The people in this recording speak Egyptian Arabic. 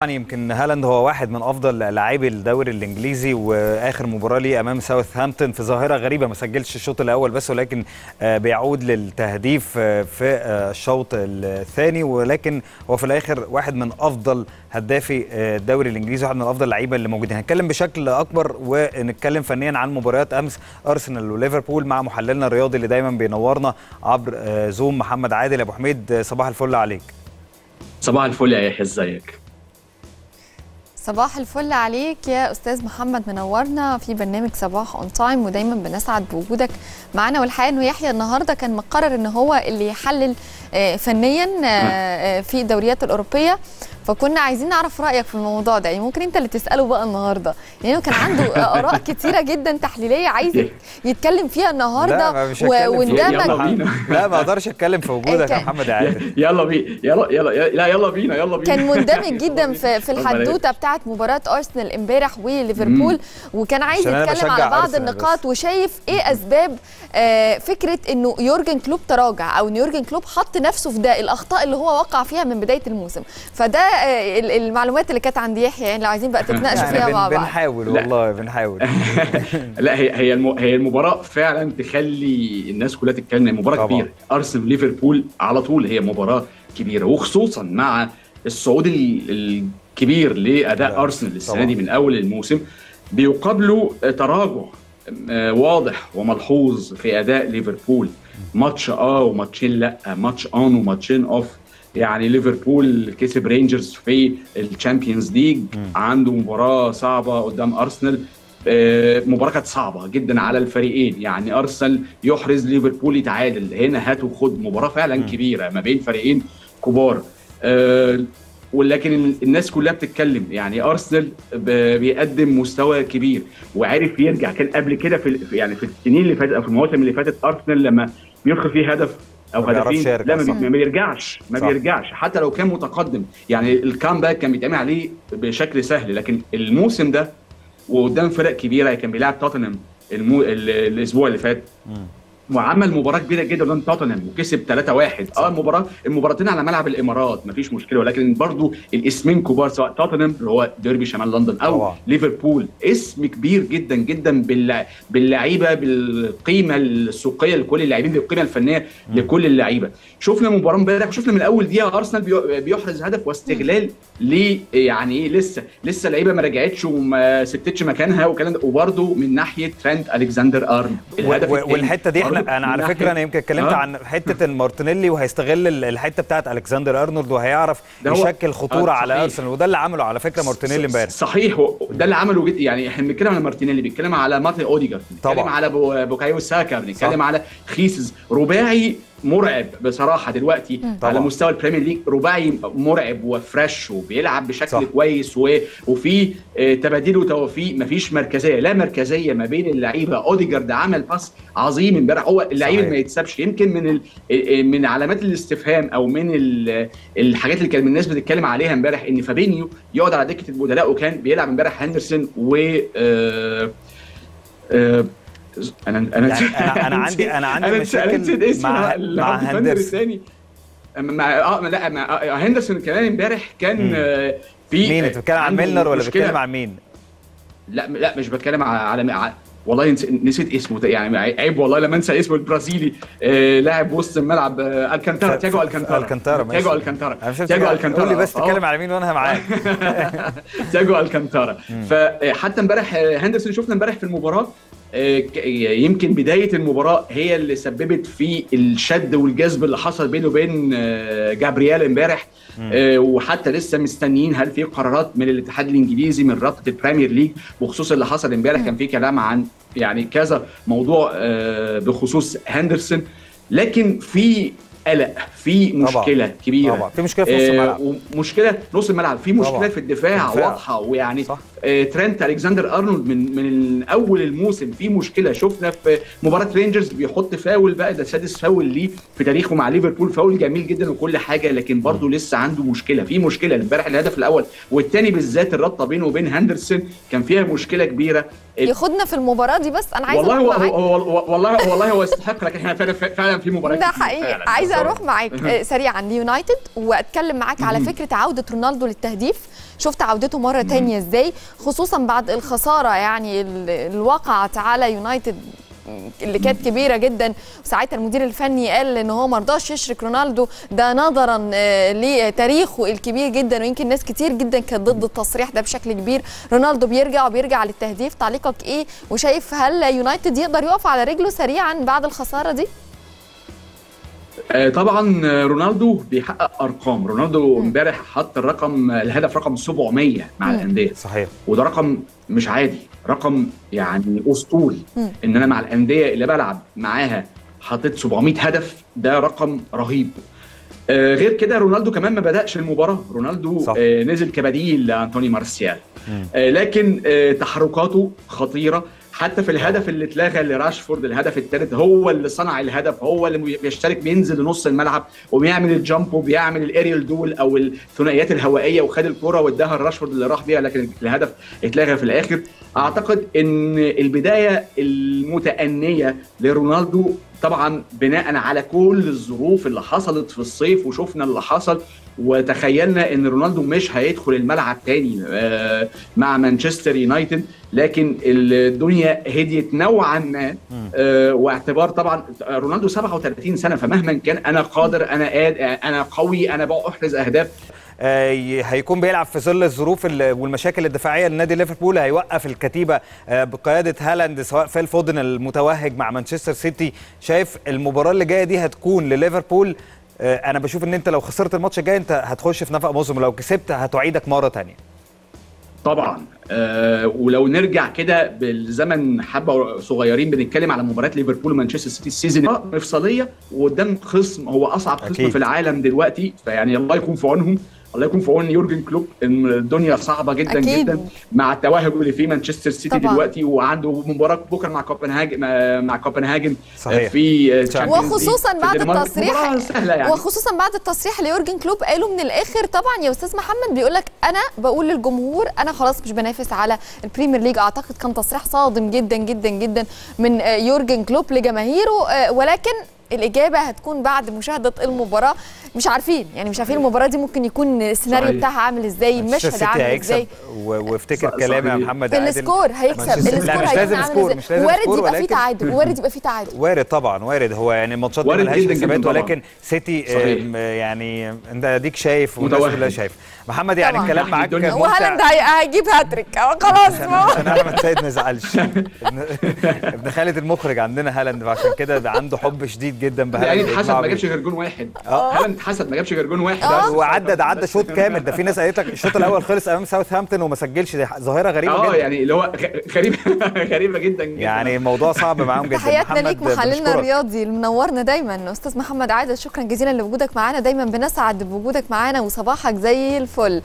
يعني يمكن هالاند هو واحد من افضل لاعبي الدوري الانجليزي واخر مباراه ليه امام ساوثهامبتون في ظاهره غريبه ما سجلش الشوط الاول بس ولكن بيعود للتهديف في الشوط الثاني ولكن هو في الاخر واحد من افضل هدافي الدوري الانجليزي واحد من افضل اللعيبه اللي موجودين هنتكلم بشكل اكبر ونتكلم فنيا عن مباريات امس ارسنال وليفربول مع محللنا الرياضي اللي دايما بينورنا عبر زوم محمد عادل ابو حميد صباح الفل عليك صباح الفل يا يحيى ازيك صباح الفل عليك يا استاذ محمد منورنا في برنامج صباح اون تايم ودايما بنسعد بوجودك معانا والحقيقه انه يحيى النهارده كان مقرر ان هو اللي يحلل فنيا في الدوريات الاوروبيه فكنا عايزين نعرف رايك في الموضوع ده يعني ممكن انت اللي تساله بقى النهارده يعني كان عنده اراء كتيره جدا تحليليه عايز يتكلم فيها النهارده لا مش واندمج لا ما اقدرش اتكلم في وجودك يا محمد عادل يلا بينا يلا يلا لا يلا بينا يلا بينا كان مندمج جدا في في الحدوته بتاعه مباراه ارسنال امبارح وليفربول وكان عايز يتكلم على بعض النقاط وشايف ايه اسباب آه فكره انه يورجن كلوب تراجع او ان يورجن كلوب حط نفسه في ده الاخطاء اللي هو وقع فيها من بدايه الموسم فده المعلومات اللي كانت عند يحيى يعني لو عايزين بقى تتناقشوا فيها مع بعض بنحاول والله بنحاول لا هي هي هي المباراه فعلا تخلي الناس كلها تتكلم مباراه كبيره ارسنال ليفربول على طول هي مباراه كبيره وخصوصا مع الصعود الكبير لاداء ارسنال السنه دي من اول الموسم بيقابلوا تراجع واضح وملحوظ في اداء ليفربول ماتش اه وماتشين لا ماتش اون وماتشين اوف يعني ليفربول كسب رينجرز في الشامبيونز ليج عنده مباراه صعبه قدام ارسنال مباراه كانت صعبه جدا على الفريقين يعني ارسنال يحرز ليفربول يتعادل هنا هات وخد مباراه فعلا كبيره ما بين فريقين كبار ولكن الناس كلها بتتكلم يعني ارسنال بيقدم مستوى كبير وعارف يرجع كان قبل كده في يعني في السنين اللي فاتت او في المواسم اللي فاتت ارسنال لما بيدخل فيه هدف او هدفين لا ما, ما بيرجعش ما صح. بيرجعش حتى لو كان متقدم يعني الكامباك كان بيتعمل عليه بشكل سهل لكن الموسم ده وقدام فرق كبيره كان بيلعب توتنهام المو... الاسبوع اللي فات وعمل مباراه كبيره جدا قدام توتنهام وكسب 3-1 اه المباراه المباراتين على ملعب الامارات مفيش مشكله ولكن برضو الاسمين كبار سواء توتنهام اللي هو ديربي شمال لندن او طبعا. ليفربول اسم كبير جدا جدا باللعيبه بالقيمه السوقيه لكل اللاعبين بالقيمه الفنيه م. لكل اللعيبه شفنا مباراه امبارح شفنا من اول دقيقه ارسنال بيحرز هدف واستغلال ل يعني ايه لسه لسه اللعيبه ما رجعتش وما سبتتش مكانها والكلام ده وبرده من ناحيه ترند الكسندر ارن الهدف والحته دي احنا انا على فكره انا يمكن اتكلمت آه. عن حته مارتينيلي وهيستغل الحته بتاعت الكسندر ارنولد وهيعرف يشكل خطوره آه على ارسنال وده اللي عمله على فكره مارتينيلي امبارح صحيح ده اللي عمله جد يعني احنا بنتكلم على مارتينيلي بنتكلم على ماتي اوديجر بنتكلم على بوكايو ساكا بنتكلم على خيسز رباعي مرعب بصراحه دلوقتي طبعا. على مستوى البريمير ليج رباعي مرعب وفريش وبيلعب بشكل صح. كويس و... وفي تباديل وتوافيق مفيش مركزيه لا مركزيه ما بين اللعيبه اوديجارد عمل باس عظيم امبارح هو اللعيب ما يتسابش يمكن من ال... من علامات الاستفهام او من ال... الحاجات اللي كان الناس بتتكلم عليها امبارح ان فابينيو يقعد على دكه البدلاء وكان بيلعب امبارح هندرسون و آه... آه... انا انا يعني انا, أنا عندي انا عندي أنا مشاكل مع مع هندرسون مع اه لا مع هندرسون كمان امبارح كان مم. في مين بتتكلم عن ميلنر ولا بتتكلم عن مين؟ لا لا مش بتكلم على, على والله نسيت اسمه يعني عيب والله لما انسى اسمه البرازيلي آه لاعب وسط الملعب آه الكانتارا تياجو الكانتارا الكانتارا تياجو الكانتارا تياجو الكانتارا قول لي بس تتكلم على مين وانا معاك تياجو الكانتارا فحتى امبارح هندرسون شفنا امبارح في المباراه يمكن بدايه المباراه هي اللي سببت في الشد والجذب اللي حصل بينه وبين جابرييل امبارح وحتى لسه مستنيين هل في قرارات من الاتحاد الانجليزي من رابطه البريمير ليج بخصوص اللي حصل امبارح كان في كلام عن يعني كذا موضوع بخصوص هندرسون لكن في قلق في مشكله طبعا. كبيره طبعا في مشكله في نص الملعب ومشكله نص الملعب في مشكله طبعا. في الدفاع, الدفاع. واضحه ويعني صح. آه ترنت الكسندر ارنولد من من اول الموسم في مشكله شفنا في مباراه رينجرز بيحط فاول بقى ده سادس فاول ليه في تاريخه مع ليفربول فاول جميل جدا وكل حاجه لكن برضه لسه عنده مشكله في مشكله امبارح الهدف الاول والثاني بالذات الرابطه بينه وبين هندرسون كان فيها مشكله كبيره ياخدنا في المباراه دي بس انا عايزه والله هو, اروح معاك هو والله والله هو يستحق لكن احنا فعلا فعلا في مباراه ده حقيقي عايزه اروح معاك سريعا ليونايتد واتكلم معاك على فكره عوده رونالدو للتهديف شفت عودته مره تانية ازاي خصوصا بعد الخساره يعني اللي وقعت على يونايتد اللي كانت كبيره جدا وساعتها المدير الفني قال ان هو ما رضاش يشرك رونالدو ده نظرا لتاريخه الكبير جدا ويمكن ناس كتير جدا كانت ضد التصريح ده بشكل كبير رونالدو بيرجع وبيرجع للتهديف تعليقك ايه وشايف هل يونايتد يقدر يقف على رجله سريعا بعد الخساره دي طبعا رونالدو بيحقق ارقام رونالدو امبارح حط الرقم الهدف رقم 700 مع الانديه صحيح وده رقم مش عادي رقم يعني اسطوري ان انا مع الانديه اللي بلعب معاها حطيت 700 هدف ده رقم رهيب آه غير كده رونالدو كمان ما بداش المباراه رونالدو صح. آه نزل كبديل لانتوني مارسيال آه لكن آه تحركاته خطيره حتى في الهدف اللي اتلغى لراشفورد الهدف الثالث هو اللي صنع الهدف هو اللي بيشترك بينزل لنص الملعب وبيعمل الجامب وبيعمل الاريال دول او الثنائيات الهوائيه وخد الكره واداها لراشفورد اللي راح بيها لكن الهدف اتلغى في الاخر اعتقد ان البدايه المتانيه لرونالدو طبعا بناء على كل الظروف اللي حصلت في الصيف وشفنا اللي حصل وتخيلنا ان رونالدو مش هيدخل الملعب تاني مع مانشستر يونايتد لكن الدنيا هديت نوعا ما واعتبار طبعا رونالدو 37 سنه فمهما كان انا قادر انا انا قوي انا بحرز اهداف هيكون بيلعب في ظل الظروف والمشاكل الدفاعيه لنادي ليفربول هيوقف الكتيبه بقياده هالاند سواء فيل فودن المتوهج مع مانشستر سيتي شايف المباراه اللي جايه دي هتكون لليفربول انا بشوف ان انت لو خسرت الماتش الجاي انت هتخش في نفق مظلم لو كسبت هتعيدك مره ثانيه طبعا أه ولو نرجع كده بالزمن حبه صغيرين بنتكلم على مباريات ليفربول ومانشستر سيتي السيزون مفصليه وقدام خصم هو اصعب خصم أكيد. في العالم دلوقتي فيعني الله يكون في عونهم الله يكون في عون يورجن كلوب ان الدنيا صعبه جدا أكيد. جدا مع التوهج اللي فيه مانشستر سيتي طبعا. دلوقتي وعنده مباراه بكره مع كوبنهاجن مع كوبنهاجن صحيح. في وخصوصا بعد التصريح يعني. وخصوصا بعد التصريح ليورجن كلوب قالوا من الاخر طبعا يا استاذ محمد بيقول لك انا بقول للجمهور انا خلاص مش بنافس على البريمير ليج اعتقد كان تصريح صادم جدا جدا جدا من يورجن كلوب لجماهيره ولكن الاجابه هتكون بعد مشاهده المباراه مش عارفين يعني مش عارفين المباراه دي ممكن يكون السيناريو بتاعها عامل ازاي المشهد عامل ازاي وافتكر كلامي يا محمد عادل السكور هيكسب السكور هيكون عامل ازاي وارد يبقى فيه تعادل وارد يبقى فيه تعادل وارد طبعا وارد هو يعني الماتشات دي ملهاش حسابات ولكن سيتي يعني انت اديك شايف والناس كلها شايفه محمد يعني طبعاً. الكلام معاك وهالاند هيجيب هاتريك خلاص عشان احمد سيد ما يزعلش ابن ابن خالد المخرج عندنا هالاند فعشان كده عنده حب شديد جدا بهالاند يعني اتحسد ما جابش غير جون واحد هالاند اتحسد ما جابش غير جون واحد وعدى ده عدى شوط كامل ده في ناس قالت لك الشوط الاول خلص امام ساوثهامبتون وما سجلش دي ظاهره غريبه اه جدا يعني اللي هو غريبه غريبه جدا جدا يعني الموضوع صعب معاهم جدا تحياتنا محمد ليك محللنا بنشكرك. الرياضي اللي منورنا دايما استاذ محمد عادل شكرا جزيلا لوجودك معانا دايما بنسعد بوجودك معانا وصباحك زي الفل